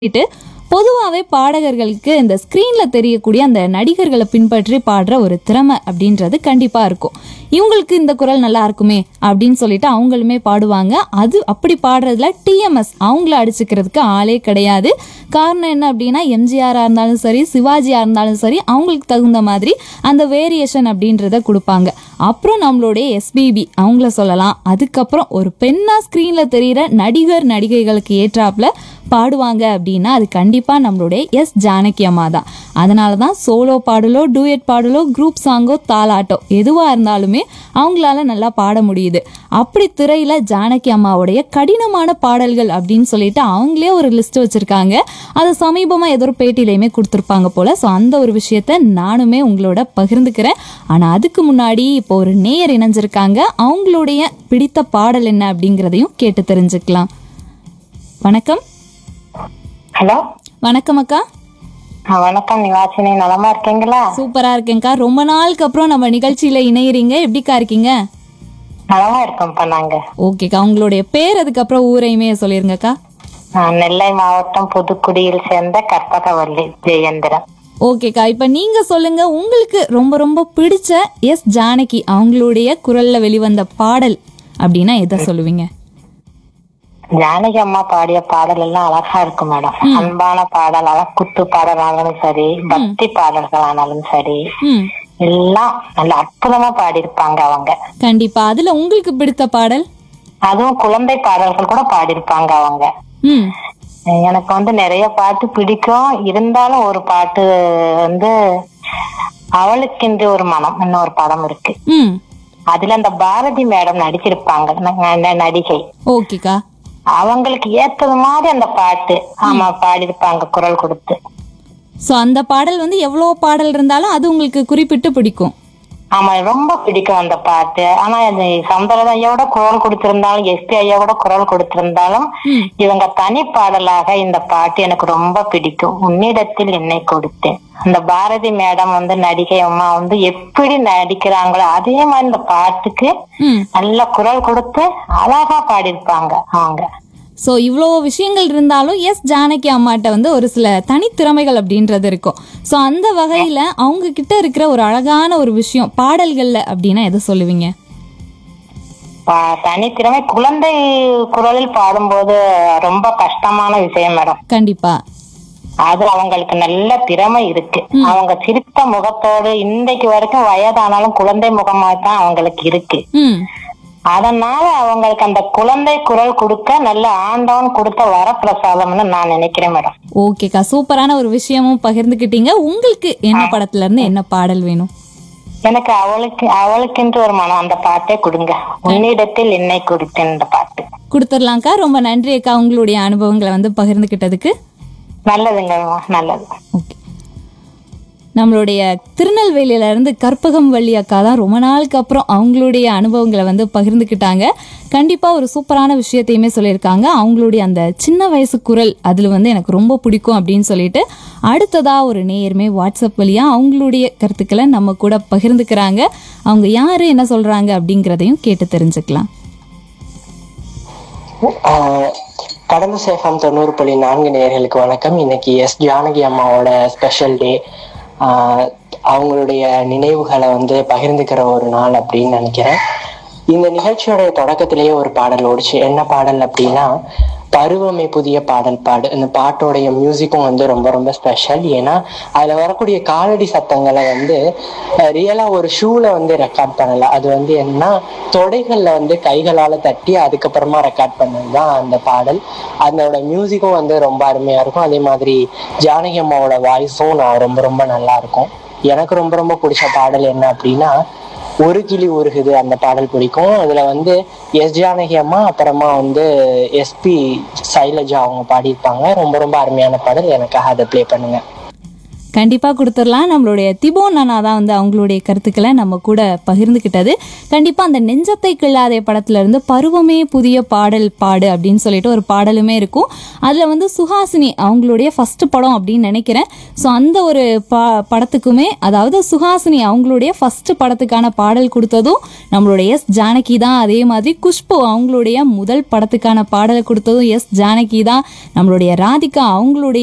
சொல்லிட்டு பொதுவாகவே பாடகர்களுக்கு இந்த ஸ்க்ரீனில் தெரியக்கூடிய அந்த நடிகர்களை பின்பற்றி பாடுற ஒரு திறமை அப்படின்றது கண்டிப்பாக இருக்கும் இவங்களுக்கு இந்த குரல் நல்லா இருக்குமே அப்படின்னு சொல்லிட்டு அவங்களுமே பாடுவாங்க அது அப்படி பாடுறதுல டிஎம்எஸ் அவங்கள அடிச்சுக்கிறதுக்கு ஆளே கிடையாது காரணம் என்ன அப்படின்னா எம்ஜிஆராக இருந்தாலும் சரி சிவாஜியாக இருந்தாலும் சரி அவங்களுக்கு தகுந்த மாதிரி அந்த வேரியேஷன் அப்படின்றத கொடுப்பாங்க அப்புறம் நம்மளுடைய எஸ்பிபி அவங்கள சொல்லலாம் அதுக்கப்புறம் ஒரு பெண்ணா ஸ்க்ரீனில் தெரிகிற நடிகர் நடிகைகளுக்கு ஏற்றாப்புல பாடுவாங்க அப்படின்னா அது கண்டிப்பாக நம்மளுடைய எஸ் ஜானகி அம்மா தான் அதனால தான் சோலோ பாடலோ டூயட் பாடலோ குரூப் சாங்கோ தாலாட்டோ எதுவாக இருந்தாலுமே அவங்களால நல்லா பாட முடியுது அப்படி திரையில ஜானகி அம்மாவுடைய கடினமான பாடல்கள் அப்படின்னு சொல்லிட்டு அவங்களே ஒரு லிஸ்ட் வச்சிருக்காங்க அதை சமீபமாக ஏதோ ஒரு பேட்டிலையுமே கொடுத்துருப்பாங்க போல ஸோ அந்த ஒரு விஷயத்த நானுமே உங்களோட பகிர்ந்துக்கிறேன் ஆனால் அதுக்கு முன்னாடி இப்போ ஒரு நேயர் இணைஞ்சிருக்காங்க அவங்களுடைய பிடித்த பாடல் என்ன அப்படிங்கிறதையும் கேட்டு தெரிஞ்சுக்கலாம் வணக்கம் ஹலோ வணக்கம் அக்கா ஆ, வணக்கம் நிவாசினி நலமா இருக்கீங்களா சூப்பரா இருக்கேன்க்கா ரொம்ப நாளுக்கு அப்புறம் நம்ம நிகழ்ச்சியில இணையறீங்க எப்படிக்கா இருக்கீங்க நலமா இருக்கோம்ப்பா நாங்க ஓகேக்கா உங்களுடைய பேர் அதுக்கப்புறம் ஊரையுமே சொல்லிருங்கக்கா ஆ, நெல்லை மாவட்டம் புதுக்குடியில் சேர்ந்த கற்பகவல்லி ஜெயேந்திரன் ஓகேக்கா இப்போ நீங்க சொல்லுங்க உங்களுக்கு ரொம்ப ரொம்ப பிடிச்ச எஸ் ஜானகி அவங்களுடைய குரல்ல வெளிவந்த பாடல் அப்படின்னா எதை சொல்லுவீங்க ஜானகி அம்மா பாடிய பாடல் எல்லாம் அழகா இருக்கும் மேடம் அன்பான பாடல் அழ குத்து பாடலானாலும் சரி பக்தி பாடல்கள் ஆனாலும் சரி ம் எல்லாம் நல்ல அற்புதமா பாடியிருப்பாங்க அவங்க கண்டிப்பா அதுல உங்களுக்கு பிடித்த பாடல் அதுவும் குழந்தை பாடல்கள் கூட பாடியிருப்பாங்க அவங்க ம் எனக்கு வந்து நிறைய பாட்டு பிடிக்கும் இருந்தாலும் ஒரு பாட்டு வந்து அவளுக்கென்று ஒரு மனம் இன்னொரு படம் இருக்கு ம் அதுல அந்த பாரதி மேடம் நடிச்சிருப்பாங்க ந- ந- நடிகை ஓகேக்கா அவங்களுக்கு ஏத்தது மாதிரி அந்த பாட்டு ஆமா பாடியிருப்பாங்க குரல் கொடுத்து ஸோ அந்த பாடல் வந்து எவ்வளோ பாடல் இருந்தாலும் அது உங்களுக்கு குறிப்பிட்டு பிடிக்கும் ஆமா ரொம்ப பிடிக்கும் அந்த பாட்டு ஆனா அது சௌந்தரதா ஐயாவோட குரல் கொடுத்திருந்தாலும் எஸ்பி ஐயாவோட குரல் கொடுத்திருந்தாலும் ம் இவங்க தனி பாடலாக இந்த பாட்டு எனக்கு ரொம்ப பிடிக்கும் உன்னிடத்தில் என்னை கொடுத்தேன் அந்த பாரதி மேடம் வந்து நடிகை அம்மா வந்து எப்படி நடிக்கிறாங்களோ அதே மாதிரி இந்த பாட்டுக்கு ம் நல்ல குரல் கொடுத்து அழகா பாடியிருப்பாங்க அவங்க ஸோ இவ்வளோ விஷயங்கள் இருந்தாலும் எஸ் ஜானகி அம்மாட்ட வந்து ஒரு சில தனித்திறமைகள் அப்படின்றது இருக்கும் ஸோ அந்த வகையில் அவங்க கிட்ட இருக்கிற ஒரு அழகான ஒரு விஷயம் பாடல்களில் அப்படின்னா எதை சொல்லுவீங்க பா- தனித்திறமை குழந்தை குரலில் பாடும்போது ரொம்ப கஷ்டமான விஷயம் மேடம் கண்டிப்பா அது அவங்களுக்கு நல்ல திறமை இருக்கு அவங்க சிரித்த முகத்தோடு இன்றைக்கு வரைக்கும் வயதானாலும் குழந்தை முகமா தான் அவங்களுக்கு இருக்கு ம் அதனால அவங்களுக்கு அந்த குழந்தை குரல் கொடுக்க நல்ல ஆண்டவன் கொடுத்த வரப்பிரசாதம்னு நான் நினைக்கிறேன் மேடம் ஓகேக்கா சூப்பரான ஒரு விஷயமும் பகிர்ந்துக்கிட்டீங்க உங்களுக்கு என்ன படத்துல இருந்து என்ன பாடல் வேணும் எனக்கு அவளுக்கு அவளுக்கென்று ஒரு மனம் அந்த பாட்டே கொடுங்க உன்னிடத்தில் என்னை கொடுத்தேன் இந்த பாட்டு கொடுத்துடலாம்க்கா ரொம்ப நன்றி அக்கா உங்களுடைய அனுபவங்களை வந்து பகிர்ந்துக்கிட்டதுக்கு நல்லதுங்க நல்லது ஓகே நம்மளுடைய திருநெல்வேலியில இருந்து கற்பகம் வள்ளி அக்கா தான் ரொம்ப நாளுக்கு அப்புறம் அவங்களுடைய அனுபவங்களை வந்து பகிர்ந்துக்கிட்டாங்க கண்டிப்பாக ஒரு சூப்பரான விஷயத்தையுமே சொல்லியிருக்காங்க அவங்களுடைய அந்த சின்ன வயசு குரல் அதில் வந்து எனக்கு ரொம்ப பிடிக்கும் அப்படின்னு சொல்லிட்டு அடுத்ததாக ஒரு நேயருமே வாட்ஸ்அப் வழியாக அவங்களுடைய கருத்துக்களை நம்ம கூட பகிர்ந்துக்கிறாங்க அவங்க யார் என்ன சொல்கிறாங்க அப்படிங்கிறதையும் கேட்டு தெரிஞ்சுக்கலாம் ஆஹ் கடந்த சேஃபம் தொண்ணூறு புள்ளி நான்கு நேயர்களுக்கு வணக்கம் இன்னைக்கு எஸ் ஜானகி அம்மாவோட ஸ்பெஷல் டே அவங்களுடைய நினைவுகளை வந்து பகிர்ந்துக்கிற ஒரு நாள் அப்படின்னு நினைக்கிறேன் இந்த நிகழ்ச்சியோட தொடக்கத்திலேயே ஒரு பாடல் ஓடிச்சு என்ன பாடல் அப்படின்னா பருவமே புதிய பாடல் பாடு இந்த பாட்டோடைய மியூசிக்கும் வந்து ரொம்ப ரொம்ப ஸ்பெஷல் ஏன்னா அதுல வரக்கூடிய காலடி சத்தங்களை வந்து ரியலா ஒரு ஷூல வந்து ரெக்கார்ட் பண்ணல அது வந்து என்ன தொடைகள்ல வந்து கைகளால தட்டி அதுக்கப்புறமா ரெக்கார்ட் பண்ணது தான் அந்த பாடல் அதோட மியூசிக்கும் வந்து ரொம்ப அருமையா இருக்கும் அதே மாதிரி ஜானகி அம்மாவோட வாய்ஸும் நான் ரொம்ப ரொம்ப நல்லா இருக்கும் எனக்கு ரொம்ப ரொம்ப பிடிச்ச பாடல் என்ன அப்படின்னா ஒரு கிளி உருகுது அந்த பாடல் பிடிக்கும் அதுல வந்து எஸ் ஜானகி அம்மா அப்புறமா வந்து எஸ்பி சைலஜா அவங்க பாடியிருப்பாங்க ரொம்ப ரொம்ப அருமையான பாடல் எனக்காக அதை ப்ளே பண்ணுங்க கண்டிப்பா கொடுத்துடலாம் நம்மளுடைய திபோ நானா தான் வந்து அவங்களுடைய கருத்துக்களை நம்ம கூட பகிர்ந்துக்கிட்டது கண்டிப்பா அந்த நெஞ்சத்தை கிள்ளாதே படத்துல இருந்து பருவமே புதிய பாடல் பாடு அப்படின்னு சொல்லிட்டு ஒரு பாடலுமே இருக்கும் அதுல வந்து சுஹாசினி அவங்களுடைய ஃபர்ஸ்ட் படம் அப்படின்னு நினைக்கிறேன் ஸோ அந்த ஒரு பா படத்துக்குமே அதாவது சுஹாசினி அவங்களுடைய ஃபர்ஸ்ட் படத்துக்கான பாடல் கொடுத்ததும் நம்மளுடைய எஸ் ஜானகி தான் அதே மாதிரி குஷ்பு அவங்களுடைய முதல் படத்துக்கான பாடலை கொடுத்ததும் எஸ் ஜானகி தான் நம்மளுடைய ராதிகா அவங்களுடைய